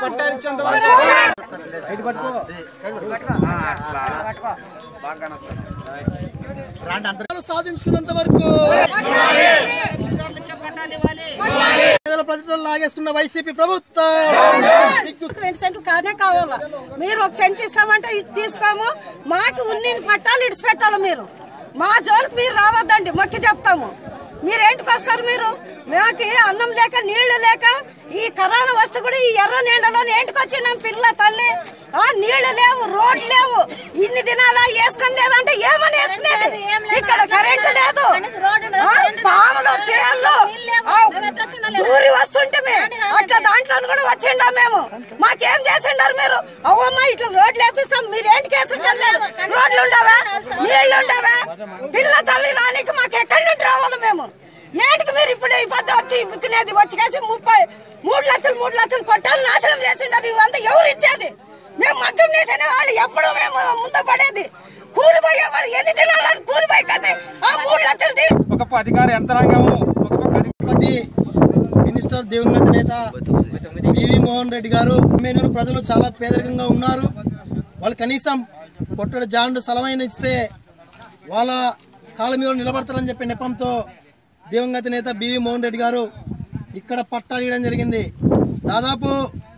పట్టాలిచ్చేంత వరకు సాధించుకున్నంత వరకు పేదల ప్రజలు లాగేసుకున్న వైసీపీ ప్రభుత్వం సిగ్గు రెండు సెంట్లు కానే కావాలా మీరు ఒక సెంట్ ఇస్తామంటే ఇది తీసుకోము మాకు ఉన్ని పట్టాలు ఇడిచిపెట్టాలి మీరు మా జోలికి మీరు రావద్దండి మొక్కి చెప్తాము మీరేంటికి వస్తారు మీరు మాకి అన్నం లేక నీళ్లు లేక ఈ కరోనా వస్తే కూడా ఈ ఎర్ర నీళ్ళలో ఏంటికి వచ్చినాం పిల్ల తల్లి ఆ నీళ్లు లేవు రోడ్లు లేవు ఇన్ని దినాలా వేసుకుని లేదంటే ఏమని వేసుకునేది ఇక్కడ కరెంటు లేదు ఆ, పాములు తేళ్ళు ఆ, దూరి వస్తుంటే అట్లా దాంట్లో కూడా వచ్చిండా మేము మాకేం చేసిండారు మీరు అవ్వమ్మా ఇట్లా రోడ్లు వేపిస్తాం మీరు ఏంటి వేసుకుంటారు రోడ్లు ఉండవా నీళ్లు ఉండవా పిల్ల తల్లి రానికి మాకు ఎక్కడి నుండి రావాలి మేము ఏంటికి మీరు ఇప్పుడు ఈ పద్ధతి వచ్చి ఇక్కునేది వచ్చి కేసి ముప్పై మూడు లక్షలు మూడు లక్షలు కొట్టాలి నాశనం చేసిండారు ఇవంతా ఎవరు ఇచ్చేది మేము మద్యం చేసిన వాళ్ళు ఎప్పుడు మేము ముందు పడేది కూలిపోయే వాళ్ళు ఎన్ని తినాలని కూలిపోయి kasi ఆ మూడు లక్షలు తీ ఒక పక్క అధికార యంత్రాంగము ఒక పక్క అధి- పార్టీ మినిస్టర్ దివంగత నేత పివి మోహన్ రెడ్డి గారు మేనూరు ప్రజలు చాలా పేదరికంగా ఉన్నారు వాళ్ళు కనీసం పొట్టడి జాండు సలమైన ఇస్తే వాళ్ళ కాళ్ళ మీద నిలబడతారని చెప్పే నెపంతో దివంగత నేత బివి మోహన్ రెడ్డి గారు ఇక్కడ పట్టాలు ఇవ్వడం జరిగింది దాదాపు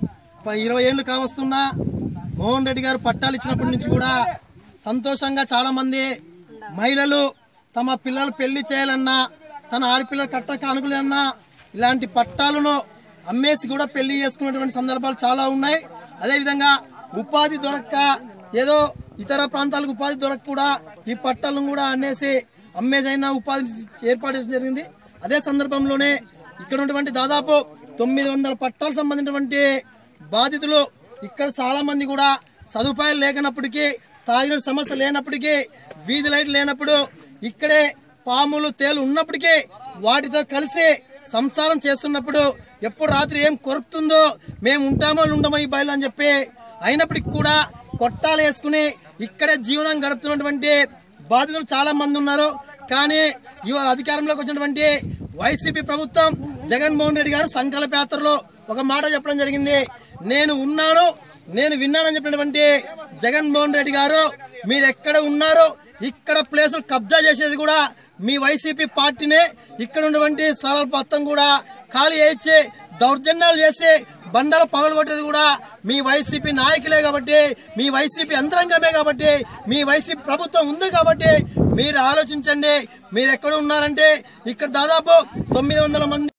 ప- ఇరవై ఏళ్ళు కావస్తున్నా మోహన్ రెడ్డి గారు పట్టాలు ఇచ్చినప్పటి నుంచి కూడా సంతోషంగా చాలామంది మహిళలు తమ పిల్లలు పెళ్లి చేయాలన్నా తన ఆడపిల్లలు కట్ట కానుకలన్నా ఇలాంటి పట్టాలను అమ్మేసి కూడా పెళ్లి చేసుకున్నటువంటి సందర్భాలు చాలా ఉన్నాయి అదేవిధంగా ఉపాధి దొరక్క ఏదో ఇతర ప్రాంతాలకు ఉపాధి దొరక కూడా ఈ పట్టాలను కూడా అన్నేసి అమ్మేదైనా ఉపాధి ఏర్పాటు చేయడం జరిగింది అదే సందర్భంలోనే ఇక్కడ ఉన్నటువంటి దాదాపు తొమ్మిది వందల పట్టాలకు సంబంధించినటువంటి బాధితులు ఇక్కడ చాలా మంది కూడా సదుపాయాలు లేకనప్పటికీ తాగిన సమస్య లేనప్పటికీ వీధి లైట్లు లేనప్పుడు ఇక్కడే పాములు తేలు ఉన్నప్పటికీ వాటితో కలిసి సంసారం చేస్తున్నప్పుడు ఎప్పుడు రాత్రి ఏం కొరుకుతుందో మేము ఉంటామో ఉండమో ఈ బయలు అని చెప్పి అయినప్పటికీ కూడా కొట్టాలు వేసుకుని ఇక్కడే జీవనం గడుపుతున్నటువంటి బాధితులు చాలా మంది ఉన్నారు కానీ ఇవాళ అధికారంలోకి వచ్చినటువంటి వైసీపీ ప్రభుత్వం జగన్మోహన్ రెడ్డి గారు సంకల్ప యాత్రలో ఒక మాట చెప్పడం జరిగింది నేను ఉన్నాను నేను విన్నానని చెప్పినటువంటి జగన్మోహన్ రెడ్డి గారు మీరు ఎక్కడ ఉన్నారో ఇక్కడ ప్లేసులు కబ్జా చేసేది కూడా మీ వైసీపీ పార్టీనే ఇక్కడ ఉన్నటువంటి స్థలాల మొత్తం కూడా ఖాళీ చేయించి దౌర్జన్యాలు చేసి బండలు పగలగొట్టేది కూడా మీ వైసీపీ నాయకులే కాబట్టి మీ వైసీపీ యంత్రాంగమే కాబట్టి మీ వైసీపీ ప్రభుత్వం ఉంది కాబట్టి మీరు ఆలోచించండి మీరు ఎక్కడ ఉన్నారంటే ఇక్కడ దాదాపు తొమ్మిది వందల మంది